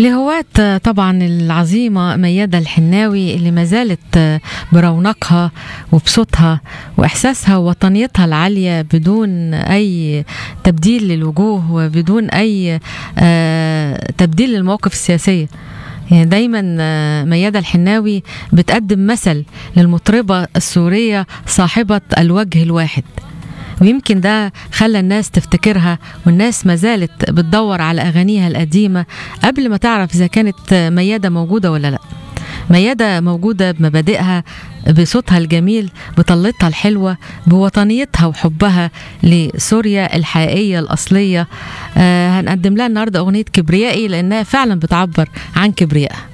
لهواة طبعا العظيمة ميادة الحناوي اللي ما زالت برونقها وبصوتها وإحساسها ووطنيتها العالية بدون أي تبديل للوجوه وبدون أي تبديل للمواقف السياسية يعني دايما ميادة الحناوي بتقدم مثل للمطربة السورية صاحبة الوجه الواحد ويمكن ده خلى الناس تفتكرها والناس ما زالت بتدور على أغانيها القديمة قبل ما تعرف إذا كانت ميادة موجودة ولا لأ ميادة موجودة بمبادئها بصوتها الجميل بطلتها الحلوة بوطنيتها وحبها لسوريا الحقيقية الأصلية آه هنقدم لها النهاردة أغنية كبريائي لأنها فعلا بتعبر عن كبريائها